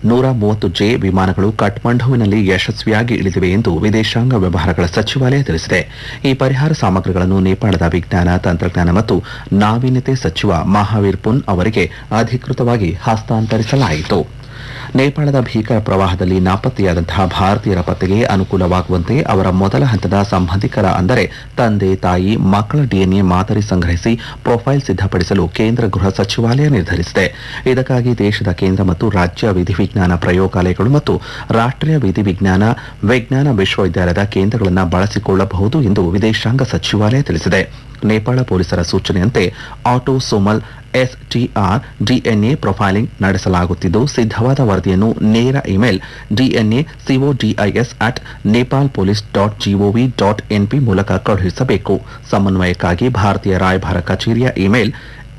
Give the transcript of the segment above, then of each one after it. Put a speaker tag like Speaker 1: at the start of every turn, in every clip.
Speaker 1: ನೂರ ಮೂವತ್ತು ಜೆ ವಿಮಾನಗಳು ಕಠ್ಮಂಡುವಿನಲ್ಲಿ ಯಶಸ್ವಿಯಾಗಿ ಇಳಿದಿವೆ ಎಂದು ವಿದೇಶಾಂಗ ವ್ಯವಹಾರಗಳ ಸಚಿವಾಲಯ ತಿಳಿಸಿದೆ ಈ ಪರಿಹಾರ ಸಾಮಗ್ರಿಗಳನ್ನು ನೇಪಾಳದ ವಿಜ್ಞಾನ ತಂತ್ರಜ್ಞಾನ ಮತ್ತು ನಾವೀನ್ಯತೆ ಸಚಿವ ಮಹಾವೀರ್ ಪುನ್ ಅವರಿಗೆ ಅಧಿಕೃತವಾಗಿ ಹಸ್ತಾಂತರಿಸಲಾಯಿತು ನೇಪಾಳದ ಭೀಕರ ಪ್ರವಾಹದಲ್ಲಿ ನಾಪತ್ತೆಯಾದಂತಹ ಭಾರತೀಯರ ಪತ್ತೆಗೆ ಅನುಕೂಲವಾಗುವಂತೆ ಅವರ ಮೊದಲ ಹಂತದ ಸಂಬಂಧಿಕರ ಅಂದರೆ ತಂದೆ ತಾಯಿ ಮಕ್ಕಳ ಡಿಎನ್ಎ ಮಾದರಿ ಸಂಗ್ರಹಿಸಿ ಪ್ರೊಫೈಲ್ ಸಿದ್ಧಪಡಿಸಲು ಕೇಂದ್ರ ಗೃಹ ಸಚಿವಾಲಯ ನಿರ್ಧರಿಸಿದೆ ಇದಕ್ಕಾಗಿ ದೇಶದ ಕೇಂದ್ರ ಮತ್ತು ರಾಜ್ಯ ವಿಧಿವಿಜ್ಞಾನ ಪ್ರಯೋಗಾಲಯಗಳು ಮತ್ತು ರಾಷ್ಟ್ರೀಯ ವಿಧಿವಿಜ್ಞಾನ ವಿಜ್ಞಾನ ವಿಶ್ವವಿದ್ಯಾಲಯದ ಕೇಂದ್ರಗಳನ್ನು ಬಳಸಿಕೊಳ್ಳಬಹುದು ಎಂದು ವಿದೇಶಾಂಗ ಸಚಿವಾಲಯ ತಿಳಿಸಿದೆ ನೇಪಾಳ ಪೊಲೀಸರ ಸೂಚನೆಯಂತೆ ಆಟೋಸೋಮಲ್ ಎಸ್ಟಿಆರ್ ಡಿಎನ್ಎ ಪ್ರೊಫೈಲಿಂಗ್ ನಡೆಸಲಾಗುತ್ತಿದ್ದು ಸಿದ್ಧವಾದ ವರದಿಯನ್ನು ನೇರ email DNA CODIS at Nepal police dot GOV dot NP ಮೂಲಕ ಕಳುಹಿಸಬೇಕು ಸಮನ್ವಯಕ್ಕಾಗಿ ಭಾರತೀಯ ರಾಯಭಾರ ಕಚೇರಿಯ email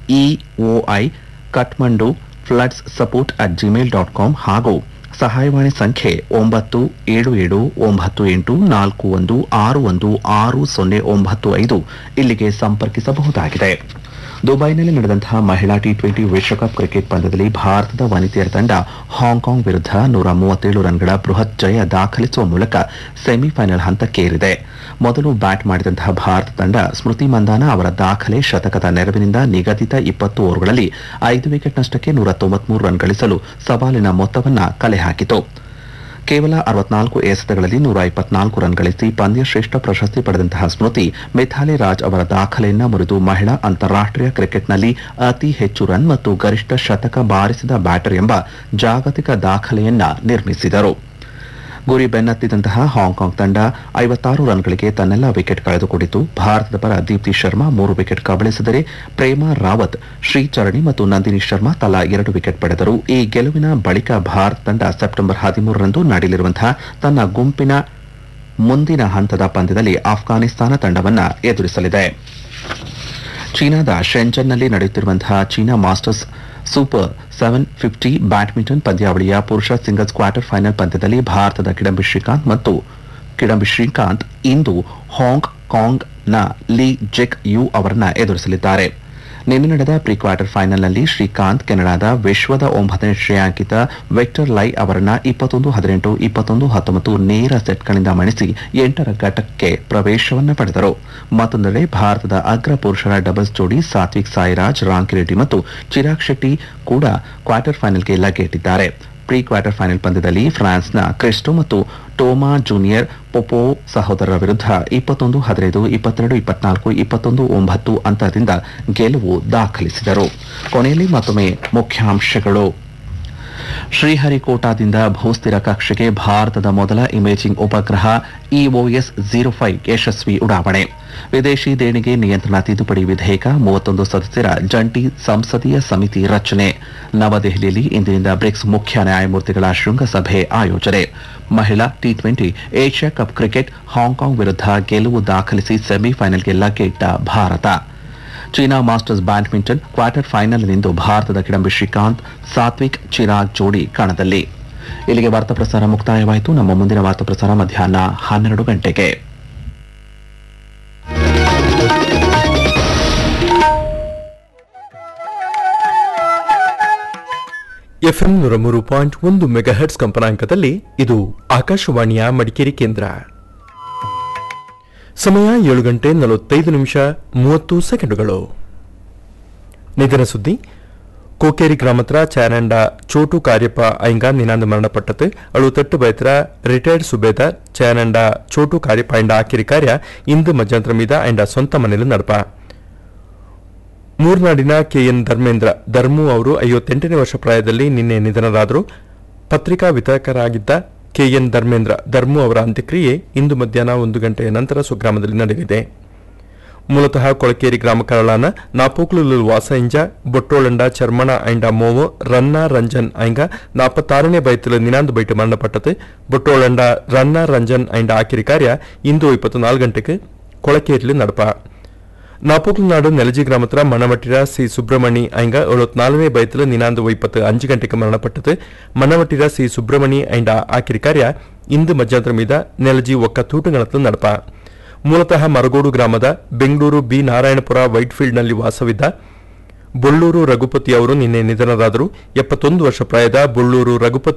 Speaker 1: EOI Kathmandu floods support at Gmail dot com ಹಾಗೂ ಸಹಾಯವಾಣಿ ಸಂಖ್ಯೆ ಒಂಬತ್ತು ಏಳು ಏಳು ಒಂಬತ್ತು ಎಂಟು ನಾಲ್ಕು ಒಂದು ಆರು ಒಂದು ಆರು ಸೊನ್ನೆ ಒಂಬತ್ತು ಐದು ಇಲ್ಲಿಗೆ ಸಂಪರ್ಕಿಸಬಹುದಾಗಿದೆ ದುಬೈನಲ್ಲಿ ನಡೆದಂತಹ ಮಹಿಳಾ ಟಿ ಟ್ವೆಂಟಿ ವಿಶ್ವಕಪ್ ಕ್ರಿಕೆಟ್ ಪಂದ್ಯದಲ್ಲಿ ಭಾರತದ ವನಿತೆಯರ ತಂಡ ಹಾಂಕಾಂಗ್ ವಿರುದ್ಧ ನೂರ ಮೂವತ್ತೇಳು ರನ್ಗಳ ಬೃಹತ್ ಜಯ ದಾಖಲಿಸುವ ಮೂಲಕ ಸೆಮಿಫೈನಲ್ ಹಂತಕ್ಕೇರಿದೆ ಮೊದಲು ಬ್ಯಾಟ್ ಮಾಡಿದಂತಹ ಭಾರತ ತಂಡ ಸ್ಮೃತಿ ಮಂದಾನ ಅವರ ದಾಖಲೆ ಶತಕದ ನೆರವಿನಿಂದ ನಿಗದಿತ ಇಪ್ಪತ್ತು ಓವರ್ಗಳಲ್ಲಿ ಐದು ವಿಕೆಟ್ ನಷ್ಟಕ್ಕೆ ನೂರ ತೊಂಬತ್ಮೂರು ರನ್ ಗಳಿಸಲು ಸವಾಲಿನ ಮೊತ್ತವನ್ನ ಕಲೆ ಹಾಕಿತು ಕೇವಲ ಅರವತ್ನಾಲ್ಕು ಎಸೆತಗಳಲ್ಲಿ ನೂರ ಇಪ್ಪತ್ನಾಲ್ಕು ರನ್ ಗಳಿಸಿ ಪಂದ್ಯ ಶ್ರೇಷ್ಠ ಪ್ರಶಸ್ತಿ ಪಡೆದಂತಹ ಸ್ಮೃತಿ ಮಿಥಾಲಿ ರಾಜ್ ಅವರ ದಾಖಲೆಯನ್ನ ಮುರಿದು ಮಹಿಳಾ ಅಂತಾರಾಷ್ಟೀಯ ಕ್ರಿಕೆಟ್ನಲ್ಲಿ ಅತಿ ಹೆಚ್ಚು ರನ್ ಮತ್ತು ಗರಿಷ್ಠ ಶತಕ ಬಾರಿಸಿದ ಬ್ಯಾಟರ್ ಎಂಬ ಜಾಗತಿಕ ದಾಖಲೆಯನ್ನ ನಿರ್ಮಿಸಿದರು ಗುರಿ ಬೆನ್ನತ್ತಿದಂತಹ ಹಾಂಕಾಂಗ್ ತಂಡ ಐವತ್ತಾರು ರನ್ಗಳಿಗೆ ತನ್ನೆಲ್ಲ ವಿಕೆಟ್ ಕಳೆದುಕೊಂಡಿತು ಭಾರತದ ಪರ ದೀಪ್ತಿ ಶರ್ಮಾ ಮೂರು ವಿಕೆಟ್ ಕಬಳಿಸಿದರೆ ಪ್ರೇಮಾ ರಾವತ್ ಶ್ರೀಚರಣಿ ಮತ್ತು ನಂದಿನಿ ಶರ್ಮಾ ತಲಾ ಎರಡು ವಿಕೆಟ್ ಪಡೆದರು ಈ ಗೆಲುವಿನ ಬಳಿಕ ಭಾರತ ತಂಡ ಸೆಪ್ಟೆಂಬರ್ ಹದಿಮೂರರಂದು ನಡೆಯಲಿರುವಂತಹ ತನ್ನ ಗುಂಪಿನ ಮುಂದಿನ ಹಂತದ ಪಂದ್ಯದಲ್ಲಿ ಆಫ್ಘಾನಿಸ್ತಾನ ತಂಡವನ್ನ ಎದುರಿಸಲಿದೆ ಚೀನಾದ ಶೆಂಜನ್ನಲ್ಲಿ ನಡೆಯುತ್ತಿರುವಂತಹ China Masters Super seven fifty badminton ಪಂದ್ಯಾವಳಿಯ ಪುರುಷ ಸಿಂಗಲ್ಸ್ ಕ್ವಾರ್ಟರ್ ಫೈನಲ್ ಪಂದ್ಯದಲ್ಲಿ ಭಾರತದ ಕಿಡಂಬಿ ಶ್ರೀಕಾಂತ್ ಮತ್ತು ಕಿಡಂಬಿ ಶ್ರೀಕಾಂತ್ ಇಂದು ಹಾಂಗ್ ಕಾಂಗ್ನ ಲೀ ಜೆಕ್ ಯು ಅವರನ್ನ ಎದುರಿಸಲಿದ್ದಾರೆ ನಿನ್ನೆ ನಡೆದ ಪ್ರೀ ಕ್ವಾರ್ಟರ್ ಫೈನಲ್ನಲ್ಲಿ ಶ್ರೀಕಾಂತ್ ಕೆನಡಾದ ವಿಶ್ವದ ಒಂಬತ್ತನೇ ಶ್ರೇಯಾಂಕಿತ ವಿಕ್ಟರ್ ಲೈ ಅವರನ್ನ ಇಪ್ಪತ್ತೊಂದು ಹದಿನೆಂಟು ಇಪ್ಪತ್ತೊಂದು ಹತ್ತೊಂಬತ್ತು ನೇರ ಸೆಟ್ಗಳಿಂದ ಮಣಿಸಿ ಎಂಟರ ಘಟ್ಟಕ್ಕೆ ಪ್ರವೇಶವನ್ನು ಪಡೆದರು ಮತ್ತೊಂದೆಡೆ ಭಾರತದ ಅಗ್ರ ಪುರುಷರ ಡಬಲ್ಸ್ ಜೋಡಿ ಸಾತ್ವಿಕ್ ಸಾಯಿರಾಜ್ ರಾಂಕಿರೆಡ್ಡಿ ಮತ್ತು ಚಿರಾಗ್ ಶೆಟ್ಟಿ ಕೂಡ ಕ್ವಾರ್ಟರ್ ಫೈನಲ್ಗೆ ಲಗ್ಗೆಯಿಟ್ಟಿದ್ದಾರೆ ಪ್ರೀ ಕ್ವಾರ್ಟರ್ ಫೈನಲ್ ಪಂದ್ಯದಲ್ಲಿ ಫ್ರಾನ್ಸ್ನ ಕ್ರಿಸ್ಟೋ ಮತ್ತು ಟೋಮಾ ಜೂನಿಯರ್ ಪೊಪೋ ಸಹೋದರರ ವಿರುದ್ಧ ಇಪ್ಪತ್ತೊಂದು ಹದಿನೈದು ಇಪ್ಪತ್ತೆರಡು ಇಪ್ಪತ್ನಾಲ್ಕು ಇಪ್ಪತ್ತೊಂದು ಒಂಬತ್ತು ಅಂತರದಿಂದ ಗೆಲುವು ದಾಖಲಿಸಿದರು ಕೊನೆಯಲ್ಲಿ ಮತ್ತೊಮ್ಮೆ ಮುಖ್ಯಾಂಶಗಳು ಶ್ರೀಹರಿಕೋಟಾದಿಂದ ಭೂಸ್ಥಿರ ಕಕ್ಷೆಗೆ ಭಾರತದ ಮೊದಲ ಇಮೇಜಿಂಗ್ ಉಪಗ್ರಹ ಇಒಎಸ್ ಜೀರೋ ಫೈವ್ ಯಶಸ್ವಿ ಉಡಾವಣೆ ವಿದೇಶಿ ದೇಣಿಗೆ ನಿಯಂತ್ರಣ ತಿದ್ದುಪಡಿ ವಿಧೇಯಕ ಮೂವತ್ತೊಂದು ಸದಸ್ಯರ ಜಂಟಿ ಸಂಸದೀಯ ಸಮಿತಿ ರಚನೆ ನವದೆಹಲಿಯಲ್ಲಿ ಇಂದಿನಿಂದ ಬ್ರಿಕ್ಸ್ ಮುಖ್ಯ ನ್ಯಾಯಮೂರ್ತಿಗಳ ಶೃಂಗಸಭೆ ಆಯೋಜನೆ ಮಹಿಳಾ T twenty Asia Cup cricket Hong Kong ವಿರುದ್ಧ ಗೆಲುವು ದಾಖಲಿಸಿ ಸೆಮಿಫೈನಲ್ಗೆ ಲಗ್ಗೆಯಿಟ್ಟ Bharat China Masters badminton quarter ಫೈನಲ್ನಿಂದು ಭಾರತದ ಕಿಡಂಬಿ ಶ್ರೀಕಾಂತ್ ಸಾತ್ವಿಕ್ ಚಿರಾಗ್ ಜೋಡಿ ಕಣದಲ್ಲಿ ಇಲ್ಲಿಗೆ ವಾರ್ತಾ ಪ್ರಸಾರ ಮುಕ್ತಾಯವಾಯಿತು ನಮ್ಮ ಮುಂದಿನ ವಾರ್ತಾ ಪ್ರಸಾರ ಮಧ್ಯಾಹ್ನ ಹನ್ನೆರಡು ಗಂಟೆಗೆ
Speaker 2: ಎಫ್ಎಂ ನೂರ ಮೂರು ಪಾಯಿಂಟ್ ಒಂದು ಮೆಗಾಹೆಟ್ಸ್ ಕಂಪನಾಂಕದಲ್ಲಿ ಇದು ಆಕಾಶವಾಣಿಯ ಮಡಿಕೇರಿ ಕೇಂದ್ರ ಸಮಯ ಏಳು ಗಂಟೆ ನಲವತ್ತೈದು ನಿಮಿಷ ಮೂವತ್ತು ಸೆಕೆಂಡುಗಳು ನಿಧನ ಸುದ್ದಿ ಕೋಕೇರಿ ಗ್ರಾಮತ್ರ ಚಾರಂಡ ಚೋಟು ಕಾರ್ಯಪ್ಪ ಐಂಗ ನಿನಾಂದ ಮರಣಪಟ್ಟது ಅಳುತಟ್ಟು ಬೈತ್ರ ರಿಟೈರ್ಡ್ ಸುಬೇದಾರ್ ಚಾರಂಡ ಚೋಟು ಕಾರ್ಯಪ್ಪ ಐಂಡ ಆಕಿರಿ ಕಾರ್ಯ ಇಂದು ಮಧ್ಯಂತರ ಮೀದ ಐಂಡ ಸ್ವಂತ ಮನೆಯಲ್ಲಿ ನಡಪ ಮೂರ್ನಾಡಿನ ಕೆಎನ್ ಧರ್ಮೇಂದ್ರ ಧರ್ಮು ಅವರು ಐವತ್ತೆಂಟನೇ ವರ್ಷ ಪ್ರಾಯದಲ್ಲಿ ನಿನ್ನೆ ನಿಧನರಾದರು ಪತ್ರಿಕಾ ವಿತರಕರಾಗಿದ್ದ ಕೆಎನ್ ಧರ್ಮೇಂದ್ರ ಧರ್ಮು ಅವರ ಅಂತ್ಯಕ್ರಿಯೆ ಇಂದು ಮಧ್ಯಾಹ್ನ ಒಂದು ಗಂಟೆಯ ನಂತರ ಸ್ವಗ್ರಾಮದಲ್ಲಿ ನಡೆಯಲಿದೆ ಮೂಲತಃ ಕೊಳಕೇರಿ ಗ್ರಾಮ ಕರಳಾನ ನಾಪೋಕ್ಲು ವಾಸ ಇಂಜ ಬೊಟ್ಟೋಳಂಡ ಚರ್ಮಣ ಐಂಡ ಮೋವು ರನ್ನ ರಂಜನ್ ಐಂಗ ನಾಪತ್ತಾರನೇ ಬೈತಲು ನಿನಾಂದು ಬೈಟ್ ಮರಣಪಟ್ಟது ಬೊಟ್ಟೋಳಂಡ ರನ್ನ ರಂಜನ್ ಐಂಡ ಆಕಿರಿ ಕಾರ್ಯ ಇಂದು ಇಪ್ಪತ್ನಾಲ್ಕು ಗಂಟೆಗೆ ಕೊಳಕೇರಿಲಿ ನಡಪ ನಾಪೋಕ್ಲನಾಡು ನೆಲಜಿ ಗ್ರಾಮತ್ರ ಮಣಮಟ್ಟಿರ ಸಿ ಸುಬ್ರಹ್ಮಣಿ ಐಂಗ எழுபத்தினாலுமே பயத்தில் நினாந்து இப்பத்து அஞ்சு கண்டிக்கு மரணப்பட்டது மணவட்டிர சி சுப்பிரமணி ஐಂಡ ಆಕಿರಿ ಕಾರ್ಯ ಇಂದು ಮಧ್ಯಂತರ ಮೀದ ನೆಲಜಿ ಒಕ್ಕ ತೂಟುಗಣத்தில் ನಡಪ ಮೂಲತಃ ಮರಗೋಡು ಗ್ರಾಮದ ಬೆಂಗಳೂರು ಬಿ ನಾರಾಯಣಪುರ ವೈಟ್ಫೀಲ್ಡ್ನಲ್ಲಿ ವಾಸವಿದ್ದ ಬೊಳ್ಳೂರು ರಘುಪತಿ ಅವರು ನಿನ್ನೆ ನಿಧನರಾದರು ಎಪ್ಪತ್ತೊಂದು ವರ್ಷ ಪ್ರಾಯದ ಬೊಳ್ಳೂರು ರಘುಪತಿ